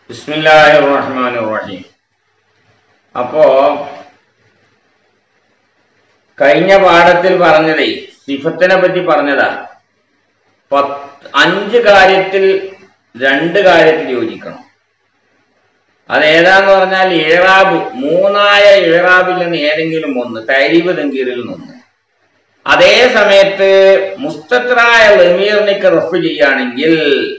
ബിസ്മില്ലാഹി റഹ്മാൻ റഹീം അപ്പോ കഴിഞ്ഞ പാഠത്തിൽ പറഞ്ഞതേ സിഫത്തിനെ പറ്റി പറഞ്ഞതാ പത്ത് അഞ്ച് കാര്യത്തിൽ രണ്ട് കാര്യത്തിൽ യോജിക്കണം അതേതാന്ന് പറഞ്ഞാൽ ഏറാബ് മൂന്നായ ഏറാബിൽ നിന്ന് ഏതെങ്കിലും ഒന്ന് തൈരീബ് തെങ്കീറിൽ നിന്ന് അതേ സമയത്ത് മുസ്തത്രായ ലമീറിനൊക്കെ റഫ് ചെയ്യുകയാണെങ്കിൽ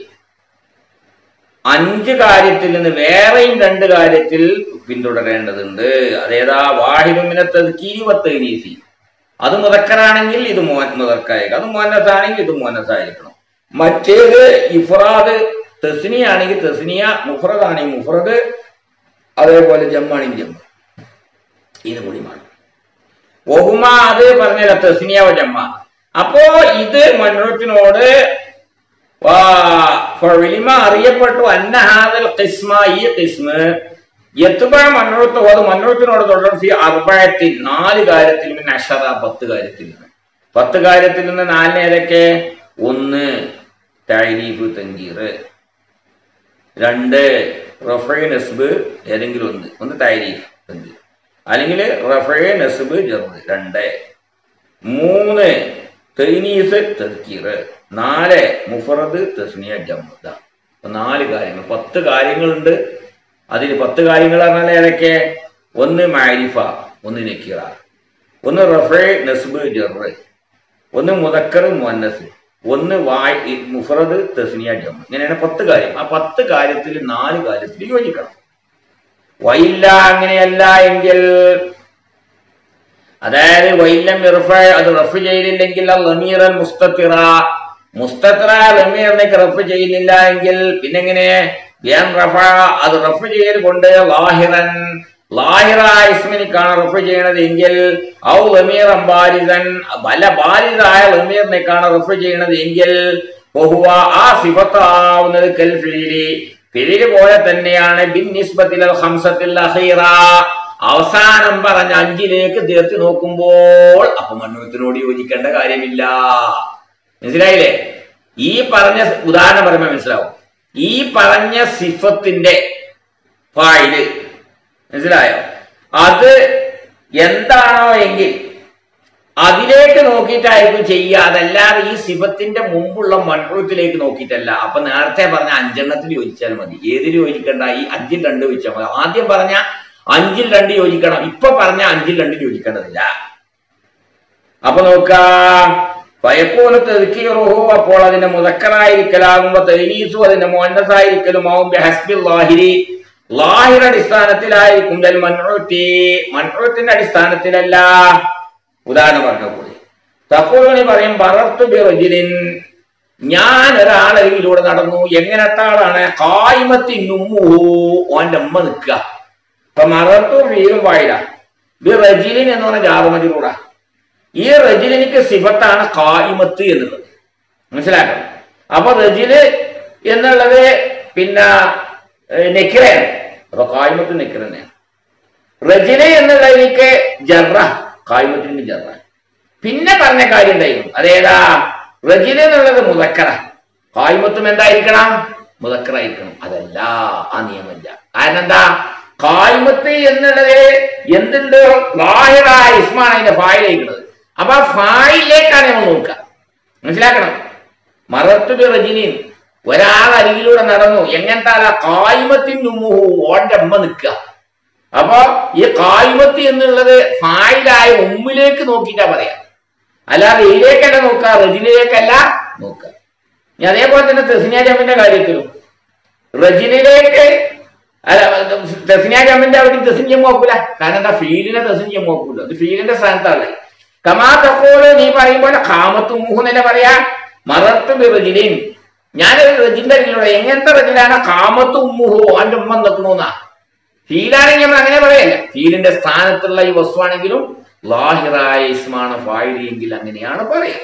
അഞ്ച് കാര്യത്തിൽ നിന്ന് വേറെയും രണ്ട് കാര്യത്തിൽ പിന്തുടരേണ്ടതുണ്ട് അതേതാ വാഹിദുമിനെ തദ്ക്കീവത്തീസി അത് മുതക്കറാണെങ്കിൽ ഇത് മോ മുതക്കായിരിക്കും അത് മോനസാണെങ്കിൽ ഇത് മോനസായിരിക്കണം മറ്റേത് ഇഫ്രാദ് തെസ്നിയാണെങ്കിൽ തെസ്നിയ മുഫ്രദാണെങ്കിൽ മുഫ്രദ് അതേപോലെ ജമ്മാണെങ്കിൽ ജമ്മ ഇത് കൂടി വേണം ഒഹുമ അത് പറഞ്ഞല്ല തെസ്നിയ ജമ്മ അപ്പോ ഇത് മനുഷ്യത്തിനോട് ഫലിമ അറിയപ്പെട്ടു അന്നഹാദൽ കിസ്മ ഈ കിസ്മ എത്തുബ മണ്ണുഴത്ത് അത് മണ്ണുഴത്തിനോട് തുടർച്ചി അറുപഴത്തിൽ നാല് കാര്യത്തിൽ പിന്നെ അഷറ പത്ത് കാര്യത്തിൽ നിന്ന് പത്ത് കാര്യത്തിൽ നിന്ന് നാലിന് ഏതൊക്കെ ഒന്ന് തൈരീഫ് തങ്കീർ രണ്ട് റഫൈ നസ്ബ് ഏതെങ്കിലും ഒന്ന് ഒന്ന് തൈരീഫ് തങ്കീർ അല്ലെങ്കിൽ റഫൈ നസ്ബ് ജർദ് രണ്ട് മൂന്ന് തൈനീസ് തസ്കീർ നാല് മുഫറദ് തസ്നിയ ജമ്മദ നാല് കാര്യങ്ങൾ പത്ത് കാര്യങ്ങളുണ്ട് അതിൽ പത്ത് കാര്യങ്ങൾ പറഞ്ഞാൽ ഏതൊക്കെ ഒന്ന് മാരിഫ ഒന്ന് നക്കീറ ഒന്ന് റഫേ നസ്ബ് ജറ് ഒന്ന് മുതക്കർ മുന്നസ് ഒന്ന് വായ് മുഫറദ് തസ്നിയ ജമ്മ ഇങ്ങനെയാണ് പത്ത് കാര്യം ആ പത്ത് കാര്യത്തിൽ നാല് കാര്യത്തിൽ യോജിക്കണം വൈല്ല അങ്ങനെയല്ല എങ്കിൽ അതായത് വൈലം ഇർഫ അത് റഫ് ചെയ്തില്ലെങ്കിൽ ലമീറൻ മുസ്തത്തിറ മുസ്തത്തിറ ലമീറിനേക്ക് റഫ് ചെയ്യുന്നില്ല എങ്കിൽ പിന്നെങ്ങനെ ബിയാൻ റഫ അത് റഫ് ചെയ്ത് കൊണ്ട് ലാഹിറൻ ലാഹിറ ഇസ്മിനിക്കാണ് റഫ് ചെയ്യണത് എങ്കിൽ ഔ ലമീർ ബാരിസൻ വല ബാരിസായ ലമീറിനേക്കാണ് റഫ് ചെയ്യണത് എങ്കിൽ ബഹുവ ആ സിഫത്താവുന്നത് കൽ ഫിലി ഫിലില് പോലെ തന്നെയാണ് ബിൻ നിസ്ബത്തിൽ ഹംസത്തിൽ അഖീറ അവസാനം പറഞ്ഞ അഞ്ചിലേക്ക് തീർത്തി നോക്കുമ്പോൾ അപ്പൊ മണ്ണൂത്തിനോട് യോജിക്കേണ്ട കാര്യമില്ല മനസ്സിലായില്ലേ ഈ പറഞ്ഞ ഉദാഹരണം പറയുമ്പോൾ മനസ്സിലാവും ഈ പറഞ്ഞ സിഫത്തിന്റെ ഫായില് മനസ്സിലായോ അത് എന്താണോ എങ്കിൽ അതിലേക്ക് നോക്കിയിട്ടായിരിക്കും ചെയ്യുക അതല്ലാതെ ഈ സിഫത്തിന്റെ മുമ്പുള്ള മൺറൂത്തിലേക്ക് നോക്കിയിട്ടല്ല അപ്പൊ നേരത്തെ പറഞ്ഞ അഞ്ചെണ്ണത്തിൽ യോജിച്ചാൽ മതി ഏതിൽ യോജിക്കണ്ട ഈ അഞ്ചിൽ രണ്ട് യോജിച്ചാൽ മതി ആദ്യം പറഞ്ഞ അഞ്ചിൽ രണ്ട് യോജിക്കണം ഇപ്പൊ പറഞ്ഞ അഞ്ചിൽ രണ്ട് യോജിക്കേണ്ടതില്ല അപ്പൊ നോക്കാം പയക്കൂന് തെതുക്കിറുഹു അപ്പോൾ അതിന്റെ മുതക്കറായിരിക്കലാകുമ്പോ തെലീസു അതിന്റെ മോന്നസായിരിക്കലും ആവും ഹസ്ബിൽ ലാഹിരി ലാഹിർ അടിസ്ഥാനത്തിലായിരിക്കും മൺറൂത്തി മൺറൂത്തിന്റെ അടിസ്ഥാനത്തിലല്ല ഉദാഹരണം പറഞ്ഞ കൂടി തക്കൂണി പറയും പറർത്തു ബിറജിലിൻ ഞാൻ ഒരാളരികിലൂടെ നടന്നു എങ്ങനത്തെ ആളാണ് കായ്മത്തി നുമ്മുഹു ഓന്റെ അമ്മ നിൽക്കുക അപ്പൊ മറത്തു വീരും വായില ഇത് റജിലിൻ എന്ന് പറഞ്ഞ ജാറുമതിലൂടെ ഈ റജിലിനിക്ക് സിഫത്താണ് കായിമത്ത് എന്നുള്ളത് മനസ്സിലാക്കണം അപ്പൊ റജില് എന്നുള്ളത് പിന്നെ നെക്കിറയാണ് അപ്പൊ കായ്മത്ത് നെക്കിറ തന്നെയാണ് റജില് എന്നുള്ളതിലേക്ക് ജറ കായ്മത്തിന്റെ ജറ പിന്നെ പറഞ്ഞ കാര്യം ഉണ്ടായിരുന്നു അതേതാ റജില് എന്നുള്ളത് മുതക്കറ കായ്മത്തും എന്തായിരിക്കണം മുതക്കറായിരിക്കണം അതല്ല ആ നിയമമില്ല കാരണം എന്താ കായ്മത്ത് എന്നുള്ളത് എന്തുണ്ട് ലാഹിറായ ഇസ്മാണ് അതിന്റെ ഫായിലേക്കുന്നത് അപ്പൊ ആ ഫായിലേക്കാണ് നമ്മൾ നോക്കുക മനസ്സിലാക്കണം മറത്തു റജിനിൻ ഒരാൾ അരികിലൂടെ നടന്നു എങ്ങനത്തെ കായ്മത്തിൻ ഉമ്മുഹു ഓന്റെ അമ്മ നിൽക്കുക അപ്പൊ ഈ കായ്മത്ത് എന്നുള്ളത് ഫായിലായ ഉമ്മിലേക്ക് നോക്കിയിട്ടാ പറയാ അല്ലാതെ ഇതിലേക്കല്ല നോക്കുക റജിനിലേക്കല്ല നോക്കുക ഇനി അതേപോലെ തന്നെ തെസ്നിയ ജമ്മിന്റെ കാര്യത്തിലും റജിനിലേക്ക് അല്ല തെസ്നിയ ജമ്മിന്റെ അവിടെ തെസിഞ്ഞം നോക്കൂല കാരണം എന്താ ഫീലിനെ തെസിഞ്ഞം നോക്കൂല അത് ഫീലിന്റെ സ്ഥാനത്താണ് കമാ തക്കോള് നീ പറയുമ്പോൾ കാമത്ത് മൂഹെന്നല്ല പറയാ മറത്ത് റജിലിൻ ഞാനൊരു റജിന്റെ അരികിലൂടെ എങ്ങനത്തെ റജിലാണ് കാമത്ത് ഉമ്മുഹു അവന്റെ ഉമ്മ നിൽക്കണമെന്നാ ഫീലാണെങ്കിൽ നമ്മൾ അങ്ങനെ പറയല്ല ഫീലിന്റെ സ്ഥാനത്തുള്ള ഈ വസ്തുവാണെങ്കിലും ലാഹിറായ ഇസ്മാണ് ഫായിലിയെങ്കിൽ അങ്ങനെയാണ് പറയുക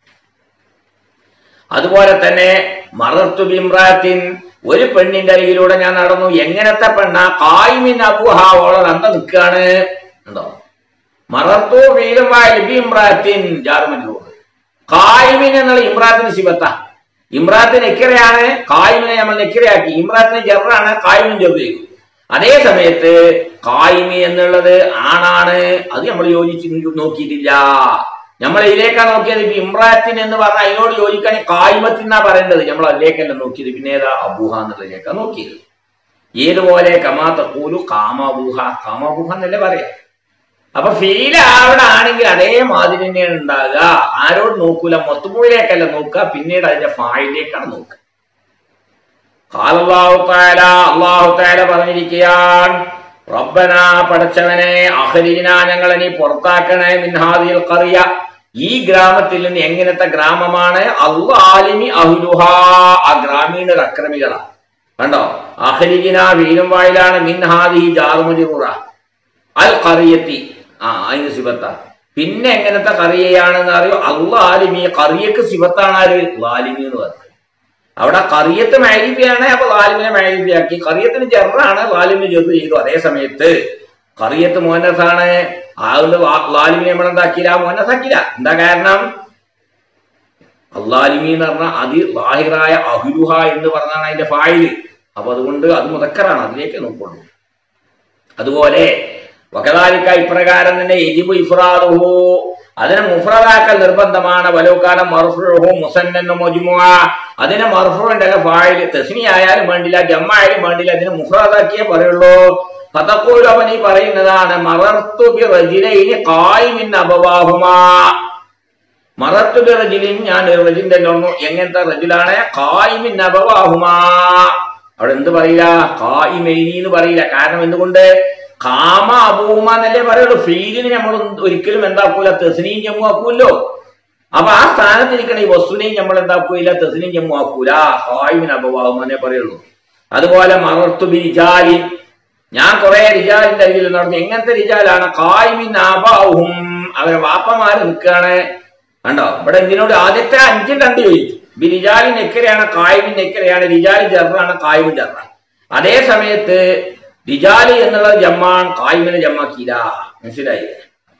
അതുപോലെ തന്നെ മറർത്തു ബിംറാത്തിൻ ഒരു പെണ്ണിന്റെ അരികിലൂടെ ഞാൻ നടന്നു എങ്ങനത്തെ പെണ്ണ കായ്മിൻ അബുഹാവോളം അന്ത നിൽക്കുകയാണ് ഉണ്ടോ മറർത്തു ഫീലും ബിംറാത്തിൻ ജാർമനിലൂടെ കായ്മിൻ എന്നുള്ള ഇമ്രാത്തിന് ശിവത്ത ഇമ്രാത്ത് നെക്കിറയാണ് കായിമിനെ നമ്മൾ നെക്കിറയാക്കി ഇമ്രാത്തിന് ജെറാണ് കായിമിനും ജെറ് ചെയ്തു അതേ സമയത്ത് കായിമി എന്നുള്ളത് ആണാണ് അത് നമ്മൾ യോജിച്ച് നോക്കിയിട്ടില്ല നമ്മൾ ഇതിലേക്കാ നോക്കിയത് ഇപ്പൊ ഇമ്രാത്തിൻ എന്ന് പറഞ്ഞാൽ അതിനോട് യോജിക്കാൻ കായ്മത്തിനാ പറയേണ്ടത് നമ്മൾ അതിലേക്കല്ല നോക്കിയത് പിന്നെ ഏതാ അബൂഹ എന്നുള്ളതിലേക്കാ നോക്കിയത് ഏതുപോലെ കമാ തക്കൂലു കാമബൂഹ കാമബൂഹ എന്നല്ലേ പറയാം അപ്പൊ ഫീൽ അവിടെ ആണെങ്കിൽ അതേമാതിരി തന്നെയാണ് ഉണ്ടാകുക ആരോട് നോക്കൂല മൊത്തപ്പുഴയിലേക്കല്ല നോക്കുക പിന്നീട് അതിന്റെ ഫായിലേക്കാണ് നോക്കുക അള്ളാഹുത്താല അള്ളാഹുത്താല പറഞ്ഞിരിക്കുകയാണ് റബ്ബന പടച്ചവനെ അഹരീന ഞങ്ങളെ നീ പുറത്താക്കണേ മിൻഹാദിൽ കറിയ ഈ ഗ്രാമത്തിൽ നിന്ന് എങ്ങനത്തെ ഗ്രാമമാണ് അള്ളാലിമി അഹുലുഹ ആ ഗ്രാമീണർ അക്രമികളാണ് കണ്ടോ അഹരിജിന വീലും വായിലാണ് മിൻഹാദി ജാറുമജിറ അൽ കറിയത്തി ആ അതിന് സിബത്ത പിന്നെ എങ്ങനത്തെ കറിയയാണെന്ന് അറിയോ അള്ളാലിമി കറിയക്ക് സിബത്താണ് ആര് ലാലിമി എന്ന് പറഞ്ഞത് അവിടെ കറിയത്ത് മാരിഫിയാണ് അപ്പൊ ലാലിമിനെ മാരിഫിയാക്കി കറിയത്തിന് ജെറാണ് ലാലിമിന് ചെറു ചെയ്തു അതേ സമയത്ത് കറിയത്ത് മോനസാണ് ആളുടെ ലാലിമിനെ നമ്മൾ എന്താക്കിയില്ല മോനസാക്കില്ല എന്താ കാരണം അള്ളാലിമി എന്ന് പറഞ്ഞാൽ അതി ലാഹിറായ അഹുരുഹ എന്ന് പറഞ്ഞാണ് അതിന്റെ ഫായില് അപ്പൊ അതുകൊണ്ട് അത് മുതക്കറാണ് അതിലേക്ക് നോക്കുള്ളൂ അതുപോലെ വകതാലിക്ക ഇപ്രകാരം തന്നെ എജിബു ഇഫ്രാദുഹു അതിനെ മുഫ്രദാക്കൽ നിർബന്ധമാണ് വലോക്കാലം മർഫുഹു മുസന്നു മൊജുമുഅ അതിനെ മർഫുവിന്റെ ഫായില് തെസ്നി ആയാലും വേണ്ടില്ല ജമ്മ ആയാലും വേണ്ടില്ല അതിനെ മുഫ്രദാക്കിയേ പറയുള്ളൂ പതക്കൂൽ അവൻ ഈ പറയുന്നതാണ് മറർത്തു ബി റജിലൈനി ഖായിമിൻ അബവാഹുമാ മറത്തു ബി റജിലിൻ ഞാൻ ഒരു റജിന്റെ നോന്നു എങ്ങനത്തെ റജിലാണ് ഖായിമിൻ അബവാഹുമാ അവിടെ എന്ത് പറയില്ല ഖായിമൈനി എന്ന് പറയില്ല കാരണം എന്തുകൊണ്ട് കാമ അബൂമ എന്നല്ലേ പറയുള്ളൂ ഫീലിന് നമ്മൾ ഒരിക്കലും എന്താക്കൂല തെസിനെയും ജമ്മു ആക്കൂല്ലോ അപ്പൊ ആ സ്ഥാനത്തിരിക്കണ ഈ വസ്തുവിനെയും നമ്മൾ എന്താക്കൂല തെസിനെയും ജമ്മു ആക്കൂല ഹായുവിന് അപവാഹം എന്നേ പറയുള്ളൂ അതുപോലെ മറർത്തു ബിരിജാലി ഞാൻ കുറെ റിജാലിന്റെ അരികിൽ നടന്നു എങ്ങനത്തെ റിജാലാണ് കായ്മിൻ ആബാഹും അവരെ വാപ്പമാര് നിൽക്കുകയാണ് കണ്ടോ ഇവിടെ ഇതിനോട് ആദ്യത്തെ അഞ്ചും രണ്ട് ചോദിച്ചു ബിരിജാലി നെക്കരയാണ് കായ്മിൻ നെക്കരയാണ് റിജാലി ജറാണ് കായ്മിൻ ജറാണ് അതേ സമയത്ത് റിജാലി എന്നുള്ളത് ജമ്മാൻ കായ്മിനെ ജമ്മാക്കിയില്ല മനസ്സിലായില്ലേ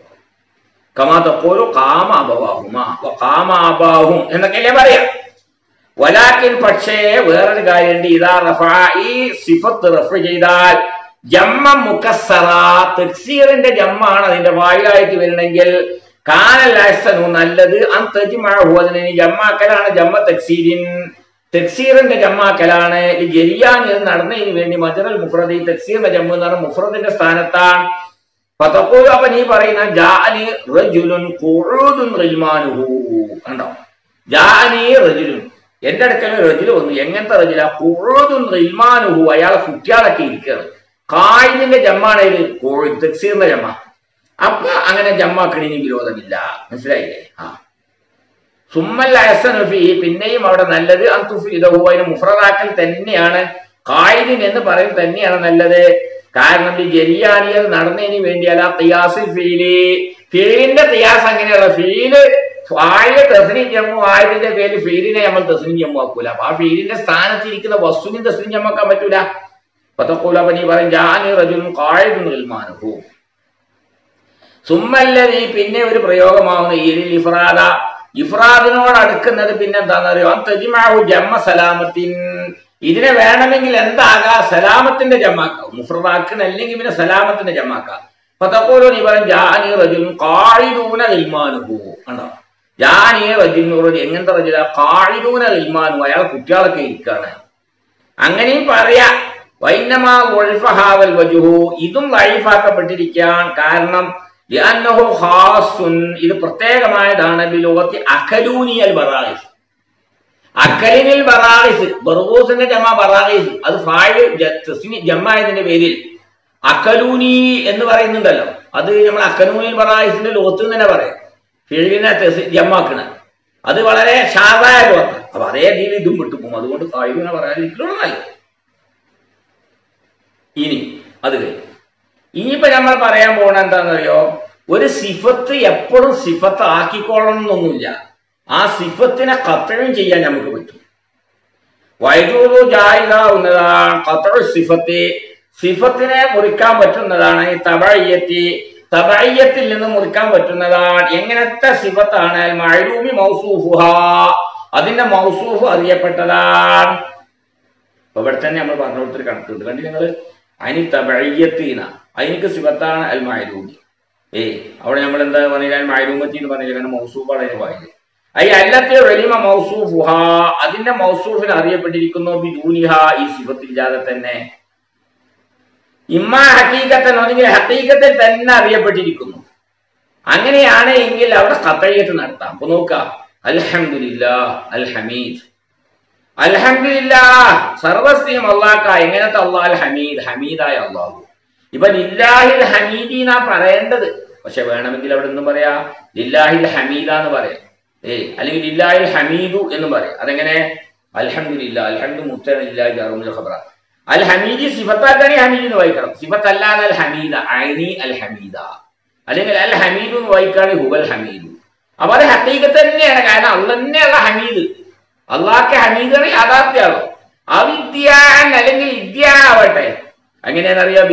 കമാ തപ്പോലും കാമ അബവാഹുമ കാമ അബാഹും എന്നൊക്കെയല്ലേ പറയാം വലാക്കിൻ പക്ഷേ വേറൊരു കാര്യമുണ്ട് ഇതാ റഫ ഈ സിഫത്ത് റഫ് ചെയ്താൽ ജമ്മ മുക്കസറ തെക്സീറിന്റെ ജമ്മാണ് അതിന്റെ വായിലായിട്ട് വരണമെങ്കിൽ കാനലാസനു നല്ലത് അൻ തെജിമഴഹു അതിനെ ജമ്മാക്കലാണ് ജമ്മ തെക്സീരിൻ തെക്സീറിന്റെ ജമ്മാക്കലാണ് ഈ ജരിയാൻ ഇത് നടന്നതിന് വേണ്ടി മജറൽ മുഫ്രദ് ഈ തെക്സീറിന്റെ ജമ്മു എന്ന് പറഞ്ഞ മുഫ്രദിന്റെ സ്ഥാനത്താണ് പതപ്പോഴും അപ്പൊ നീ പറയുന്ന ജാനി റജുലുൻ ഖുഊദുൻ റിൽമാനുഹു കണ്ടോ ജാനി റജുലുൻ എന്റെ അടുക്കൽ റജുൽ വന്നു എങ്ങനത്തെ റജുല ഖുഊദുൻ റിൽമാനുഹു അയാളെ കുട്ടികളൊക്കെ ഇരിക്കുകയാണ് കായിന്റെ ജമ്മാണ് ഇത് തെക്സീറിന്റെ ജമ്മ അപ്പൊ അങ്ങനെ ജമ്മാക്കണിന് വിരോധമില്ല മനസ്സിലായില്ലേ ആ സുമ്മൽ അഹസനുഫി പിന്നെയും അവിടെ നല്ലത് അന്തുഫി ഇതഹു അതിന് മുഫ്രദാക്കൽ തന്നെയാണ് കായിദിൻ എന്ന് പറയും തന്നെയാണ് നല്ലത് കാരണം ഈ ജരിയാനിയത് നടന്നതിന് വേണ്ടിയല്ല തിയാസ് ഫീല് ഫീലിന്റെ തിയാസ് അങ്ങനെയുള്ള ഫീല് ഫായില് തെസ്നി ജമ്മു ആയതിന്റെ പേര് ഫീലിനെ നമ്മൾ തെസ്നി ജമ്മു ആക്കൂല അപ്പൊ ആ ഫീലിന്റെ സ്ഥാനത്തിരിക്കുന്ന വസ്തുവിനെ തെസ്നി ജമ്മാക്കാൻ പറ്റൂല പത്തക്കൂല പനി പറയും ജാനി റജുലും കായിദും നിൽമാനുഹു സുമ്മല്ലതി പിന്നെ ഒരു പ്രയോഗമാവുന്ന ഈരിൽ ഇഫ്രാദ ഇഫ്രാദിനോട് അടുക്കുന്നത് പിന്നെ എന്താണെന്ന് അറിയോ തെജിമാവു ജമ്മ സലാമത്തിൻ ഇതിനെ വേണമെങ്കിൽ എന്താകാം സലാമത്തിന്റെ ജമ്മാക്കാം മുഫ്രദാക്കണല്ലെങ്കിൽ പിന്നെ സലാമത്തിന്റെ ജമ്മാക്കാം പത്തപ്പോലോ നീ പറയും ജാനി റജുൽ കാഴിദൂന ഇൽമാനുഹു കണ്ടോ ജാനി റജുൽ എങ്ങനത്തെ റജുല കാഴിദൂന ഇൽമാനു അയാൾ കുട്ടികളൊക്കെ ഇരിക്കാണ് അങ്ങനെയും പറയാ വൈനമാ ഒഴിഫഹാവൽ വജുഹു ഇതും വഴിഫാക്കപ്പെട്ടിരിക്കാൻ കാരണം ലിഅന്നഹു ഖാസുൻ ഇത് പ്രത്യേകമായതാണ് ബിലോകത്തി അഖലൂനിയൽ ബറായിസ് അക്കലിനിൽ ബറായിസ് ബർഗൂസിന്റെ ജമ ബറായിസ് അത് ഫാഴ് ജമ്മായതിന്റെ പേരിൽ അക്കലൂനി എന്ന് പറയുന്നുണ്ടല്ലോ അത് നമ്മൾ അക്കലൂനിൽ ബറായിസിന്റെ ലോത്ത് തന്നെ പറയാം ഫീൽഡിനെ ജമ്മാക്കണ അത് വളരെ ഷാറായ ലോത്ത് അപ്പൊ അതേ രീതിയിൽ ഇതും വിട്ടുപോകും അതുകൊണ്ട് ഫാഴിനെ പറയാതിരിക്കലുള്ള നല്ലത് ഇനി അത് കഴിഞ്ഞു ഇനിയിപ്പോ നമ്മൾ പറയാൻ പോണ എന്താണെന്നറിയോ ഒരു സിഫത്ത് എപ്പോഴും സിഫത്ത് ആക്കിക്കൊള്ളണം എന്നൊന്നുമില്ല ആ സിഫത്തിനെ കത്തഴും ചെയ്യാൻ നമുക്ക് പറ്റും വൈദ്യുത ജായിതാവുന്നതാണ് കത്തഴ സിഫത്ത് സിഫത്തിനെ മുറിക്കാൻ പറ്റുന്നതാണ് ഈ തബയ്യത്തി തബയ്യത്തിൽ നിന്ന് മുറിക്കാൻ പറ്റുന്നതാണ് എങ്ങനത്തെ സിഫത്താണ് മഴൂമി മൗസൂഫുഹ അതിന്റെ മൗസൂഫ് അറിയപ്പെട്ടതാണ് അപ്പൊ ഇവിടെ തന്നെ നമ്മൾ പറഞ്ഞു കൊടുത്തൊരു കണക്കുണ്ട് കണ്ടി നിങ്ങൾ അനി തബയ്യത്തീന അതിനിക്ക് സിബത്താണ് അൽ മായരൂമി ഏയ് അവിടെ നമ്മൾ എന്താ പറഞ്ഞില്ല അൽ മായരൂമത്തി എന്ന് പറഞ്ഞില്ല കാരണം മൗസൂഫാണ് അതിന് വായില് ഐ അല്ലത്തെ വലിമ മൗസൂഫുഹ അതിന്റെ മൗസൂഫിന് അറിയപ്പെട്ടിരിക്കുന്നു ബിദൂനിഹ ഈ സിബത്തില്ലാതെ തന്നെ ഇമ്മ ഹക്കീക്കത്തൻ അല്ലെങ്കിൽ ഹക്കീക്കത്തിൽ തന്നെ അറിയപ്പെട്ടിരിക്കുന്നു അങ്ങനെയാണ് എങ്കിൽ അവിടെ കത്തയ്യത്ത് നടത്താം അപ്പൊ നോക്കാം അൽഹംദുലില്ലാ അൽ ഹമീദ് അൽഹംദുലില്ലാ സർവസ്ത്രീം അള്ളാഹ്ക്ക എങ്ങനത്തെ അള്ളാഹ് അൽ ഹമീദ് ഹമീദായ അള്ളാഹു ഇപ്പൊ ലില്ലാഹിൽ ഹമീദി എന്നാ പറയേണ്ടത് പക്ഷെ വേണമെങ്കിൽ അവിടെ നിന്നും പറയാ ലില്ലാഹിൽ ഹമീദ എന്ന് പറയാം ഏ അല്ലെങ്കിൽ ലില്ലാഹിൽ ഹമീദു എന്ന് പറയാം അതെങ്ങനെ അൽഹംദുലില്ല അൽഹംദു മുത്തലില്ലാഹി അറുമുൽ ഖബറ അൽ ഹമീദി സിഫത്താക്കാണെ ഹമീദ് എന്ന് വായിക്കണം സിഫത്ത് അല്ലാതെ അൽ ഹമീദ ഐനി അൽ ഹമീദ അല്ലെങ്കിൽ അൽ ഹമീദു എന്ന് വായിക്കാണ് ഹുബൽ ഹമീദു അപ്പൊ അത് ഹക്കീക്കത്ത് തന്നെയാണ് കാരണം അള്ള തന്നെയുള്ള ഹമീദ് അള്ളാഹ്ക്ക് ഹമീദാണ് യാഥാർത്ഥ്യമാണോ അവിദ്യാൻ അല്ലെങ്കിൽ ഇദ്യ ആവട്ടെ അങ്ങനെയാണെന്നറിയാം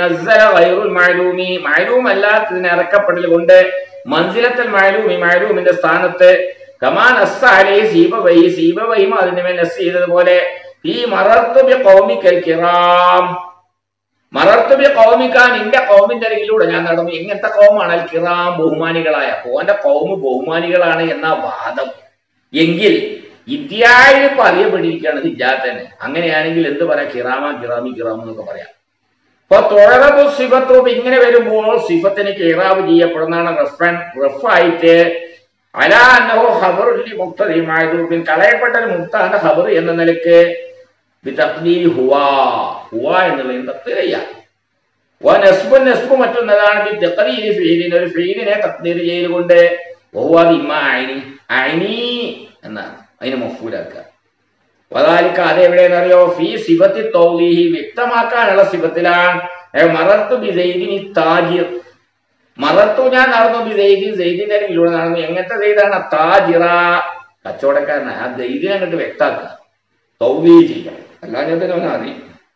മഴലൂം അല്ലാത്തതിനെ ഇറക്കപ്പെടൽ കൊണ്ട് മൻസിലത്തൽ മഴലൂമി മഴലൂമിന്റെ സ്ഥാനത്ത് കമാൻ അസ്സാലെ സീബവൈ സീബവൈമ അതിന്റെ മേൽ നസ് ചെയ്തതുപോലെ ഈ മറത്തുബി കൗമിക്കൽ കിറാം മറത്തുബി കൗമിക്ക നിന്റെ കൗമിന്റെ അരികിലൂടെ ഞാൻ നടന്നു എങ്ങനത്തെ കൗമാണ് അൽ കിറാം ബഹുമാനികളായ അപ്പോ ഓന്റെ കൗമ് ബഹുമാനികളാണ് എന്ന വാദം എങ്കിൽ ഇത്യായി ഇപ്പൊ അറിയപ്പെട്ടിരിക്കുകയാണ് ഇല്ലാത്ത തന്നെ അങ്ങനെയാണെങ്കിൽ എന്ത് പറയാം കിറാമ കിറാമി കിറാം എന്നൊക്കെ പറയാം അപ്പൊ തൊഴറബു സിഫത്തും ഇങ്ങനെ വരുമ്പോൾ സിഫത്തിന് കിറാബ് ചെയ്യപ്പെടുന്നതാണ് റഫൻ റഫായിട്ട് അലാ അന്നഹു ഖബറുല്ലി മുക്തദിമായതും കളയപ്പെട്ട ഒരു മുക്താന്റെ ഖബർ എന്ന നിലക്ക് ബിതഖ്ദീരി ഹുവാ ഹുവാ എന്നുള്ളതിന് തക്തീരയ്യ വ നസ്ബു നസ്ബു മറ്റൊന്നതാണ് ബി തഖ്ദീരി ഫീലിന് ഒരു ഫീലിനെ തക്തീർ ചെയ്തുകൊണ്ട് വഹുവ ഇമ്മ ഐനി ഐനി എന്നാണ് അതിനെ മഫൂലാക്കുക വദാലിക്ക അതെവിടെയെന്ന് അറിയോ ഫീ സിബത്തി തൗലീഹി വ്യക്തമാക്കാനുള്ള സിബത്തിലാണ് ഏ, മറത്തു ബി സൈദിനി താജിർ മറത്തു ഞാൻ നടന്നു ബി സൈദിൻ സൈദിന്റെ അരികിലൂടെ നടന്നു എങ്ങനത്തെ സൈദാണ് താജിറ കച്ചവടക്കാരനാണ് ആ സൈദിനെ അങ്ങോട്ട് വ്യക്താക്കുക തൗലീ ചെയ്യാം അല്ലാതെ അവൻ അറിയും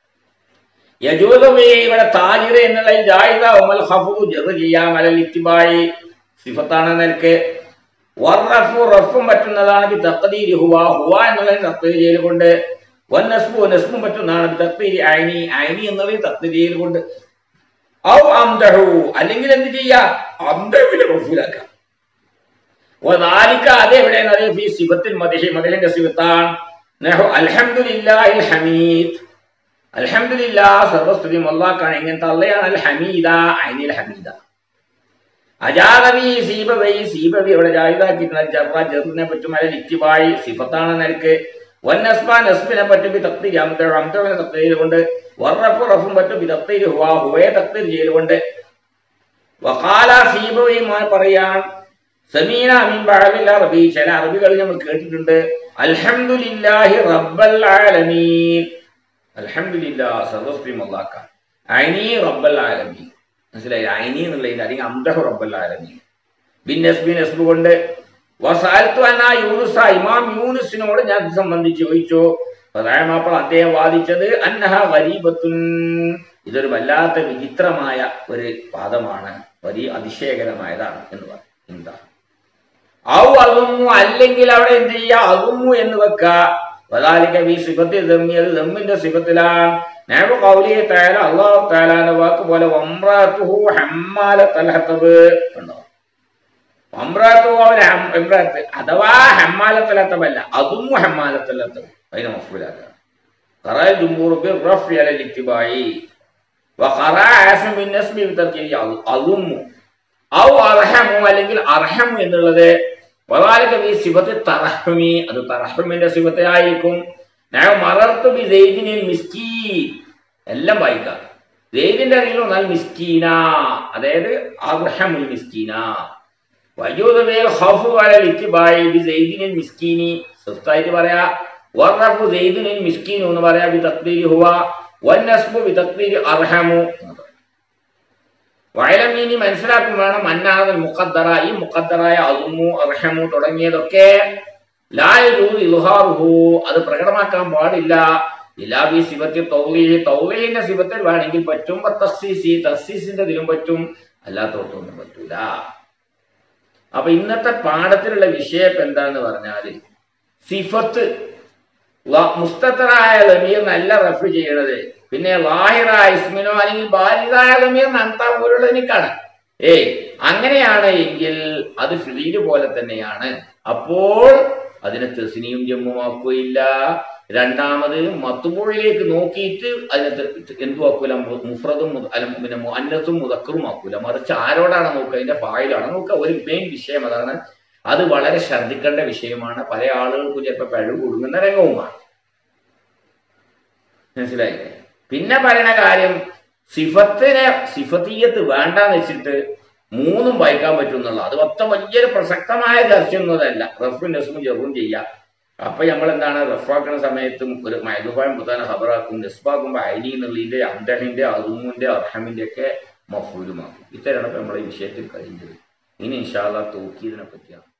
യജൂദമേ ഇവിടെ താജിറ എന്നുള്ള ഈ ജായിദ ഉമൽ ഹഫു ജറ് ചെയ്യാം അലൽ ഇത്തിബായി സിഫത്താണ് നിനക്ക് വർറഫു റഫും പറ്റുന്നതാണ് ബി തഖ്ദീരി ഹുവ ഹുവ എന്നുള്ളതിന് തഖ്ദീർ ചെയ്യൽ കൊണ്ട് വൻ നസ്ബു നസ്ബും പറ്റുന്നതാണ് ബി തഖ്ദീരി ഐനി ഐനി എന്നുള്ളത് തഖ്ദീർ ചെയ്യൽ കൊണ്ട് ഔ അംദഹു അല്ലെങ്കിൽ എന്ത് ചെയ്യാ അംദഹുവിനെ റഫൂലാക്കാം വദാലിക അത് എവിടെയെന്ന് അറിയാം ഫീ സിബത്തിൽ മദിഹി മദിഹിന്റെ സിബത്താണ് നഹു അൽഹംദുലില്ലാഹിൽ ഹമീദ് അൽഹംദുലില്ലാ സർവസ്തുതിയും അല്ലാഹ്ക്കാണ് എങ്ങനത്തെ അള്ളയാണ് അൽ ഹമീദ ഐനിൽ ഹമീദ അജാദവി സീബവൈ സീബവി അവിടെ ജാഹിദാക്കിയിട്ടുള്ള ജറ ജറിനെ പറ്റും അതിൽ ഇത്തിബായി സിഫത്താണ് നിനക്ക് വന്നസ്ബ നസ്ബിനെ പറ്റും ബി തക്തീരി അംദ അംദവിനെ തക്തീർ കൊണ്ട് വർറഫു റഫും പറ്റും ബി തക്തീരി ഹുവ ഹുവയെ തക്തീർ ചെയ്തുകൊണ്ട് വഖാല സീബവി മാൻ പറയാൻ സമീന മീൻ ബഅദിൽ അറബി ചില അറബികൾ നമ്മൾ കേട്ടിട്ടുണ്ട് അൽഹംദുലില്ലാഹി റബ്ബൽ ആലമീൻ അൽഹംദുലില്ലാ സർവസ്ത്രീം അല്ലാഹ് ഐനി റബ്ബൽ ആലമീൻ മനസ്സിലായി ഐനി എന്നുള്ളതിന്റെ അല്ലെങ്കിൽ അംദഹു റബ്ബൽ ആലമീൻ ബിൻ നസ്ബി നസ്ബ് കൊണ്ട് വസാൽത്തു അന്ന യൂനുസ ഇമാം യൂനുസിനോട് ഞാൻ ഇത് സംബന്ധിച്ച് ചോദിച്ചു അപ്പോൾ അദ്ദേഹം വാദിച്ചത് അന്നഹ വരീബത്തുൻ ഇതൊരു വല്ലാത്ത വിചിത്രമായ ഒരു പാദമാണ് വലിയ അതിശയകരമായതാണ് എന്ന് പറഞ്ഞു എന്താ ഔ അറുമു അല്ലെങ്കിൽ അവിടെ എന്ത് ചെയ്യാ അറുമു എന്ന് വെക്ക വദാലിക ബി സിബത്തിൽ ദമ്മി അത് ദമ്മിന്റെ സിബത്തിലാണ് നേബ് കൗലിയെ തയാല അള്ളാഹു താലാന്റെ വാക്ക് പോലെ വമ്രാത്തുഹു ഹമ്മാലത്തൽ ഹത്തബ് ഉണ്ടോ വമ്രാത്തുഹു അവൻ ഹം- ഇമ്രാത്ത് അഥവാ ഹമ്മാലത്തലത്തബല്ല അതും ഹമ്മാലത്തലത്തബ് അതിനെ മഫൂലാക്കുക قرأ الجمهور بالرفع على الاتباع وقرأ عاصم بالنسب بتركه أضم ഔ അർഹമു അല്ലെങ്കിൽ അർഹമു എന്നുള്ളത് വദാലിക ബി സിബത്ത് തറഹുമി അത് തറഹുമിന്റെ സിബത്തിലായിരിക്കും ഞാൻ മറർത്തു ബി സെയ്ദിനിൽ മിസ്കീൻ എല്ലാം വായിക്കാം സെയ്ദിന്റെ അറിയിൽ വന്നാൽ മിസ്കീന അതായത് അർഹമുൽ മിസ്കീന വജൂദ് ബിൽ ഖൗഫു അലൽ ഇത്തിബായി ബി സെയ്ദിനിൽ മിസ്കീനി സ്വസ്ഥായിട്ട് പറയാ വർറഫു സെയ്ദിനിൽ മിസ്കീനു എന്ന് പറയാ ബി തഖ്ദീരി ഹുവ വന്നസ്ബു ബി തഖ്ദീരി അർഹമു എന്ന് പറയാം. വയലം ഇനി മനസ്സിലാക്കും വേണം അന്നാദൽ മുഖദ്ദറ ഈ മുഖദ്ദറായ അൽമു അർഹമു തുടങ്ങിയതൊക്കെ ലായു ഇൽഹാറുഹു അത് പ്രകടമാക്കാൻ പാടില്ല ഇലാബി സിബത്തി തൗലീഹി തൗലീഹിന്റെ സിബത്തിൽ വേണമെങ്കിൽ പറ്റും തസ്സീസി തസ്സീസിന്റെ ഇതിലും പറ്റും അല്ലാത്തോട്ടൊന്നും പറ്റൂല അപ്പൊ ഇന്നത്തെ പാഠത്തിലുള്ള വിഷയം ഇപ്പൊ എന്താന്ന് പറഞ്ഞാല് സിഫത്ത് ല- മുസ്തത്തറായ ലമീർ നല്ല റഫ് ചെയ്യണത് പിന്നെ ലാഹിറായ ഇസ്മിനോ അല്ലെങ്കിൽ ബാലിദായ ലമീർ നന്താ പോലുള്ള നിക്കാണ് ഏയ് അങ്ങനെയാണ് എങ്കിൽ അത് ഫിലീല് പോലെ തന്നെയാണ് അപ്പോൾ അതിനെ തെസിനിയും ജമ്മുമാക്കുകയില്ല രണ്ടാമത് മത്തുപോഴിലേക്ക് നോക്കിയിട്ട് അതിനെ തെ- എന്തു ആക്കൂല മു- മുഫ്രദും മുത- അല്ല പിന്നെ അന്നത്തും മുതക്കറും ആക്കൂല മറിച്ച് ആരോടാണ് നോക്കുക അതിന്റെ ഫായിലാണ് നോക്കുക ഒരു മെയിൻ വിഷയം അതാണ് അത് വളരെ ശ്രദ്ധിക്കേണ്ട വിഷയമാണ് പല ആളുകൾക്കും ചിലപ്പോൾ പിഴവ് കൊടുക്കുന്ന രംഗവുമാണ് മനസ്സിലായി പിന്നെ പറയുന്ന കാര്യം സിഫത്തിനെ സിഫത്തീയത്ത് വേണ്ടാന്ന് വെച്ചിട്ട് മൂന്നും വായിക്കാൻ പറ്റും എന്നുള്ള അത് മൊത്തം വലിയൊരു പ്രസക്തമായ ചർച്ചയൊന്നുമല്ല റഫും നെസ്മും ചെറുതും ചെയ്യാം അപ്പൊ നമ്മൾ എന്താണ് റഫാക്കുന്ന സമയത്തും ഒരു മൈദുബായ മുത്താന ഹബറാക്കും നെസ്ബാക്കുമ്പോ ഐനി എന്നുള്ളതിന്റെ അന്തഹിന്റെ അതുമുന്റെ അർഹമിന്റെ ഒക്കെ മഫൂലുമാക്കും ഇത്തരമാണ് ഇപ്പൊ നമ്മളെ ഈ വിഷയത്തിൽ കഴിഞ്ഞത് ഇനി ഇൻഷാല്ല തൂക്കിയതിനെ പറ്റിയാണ്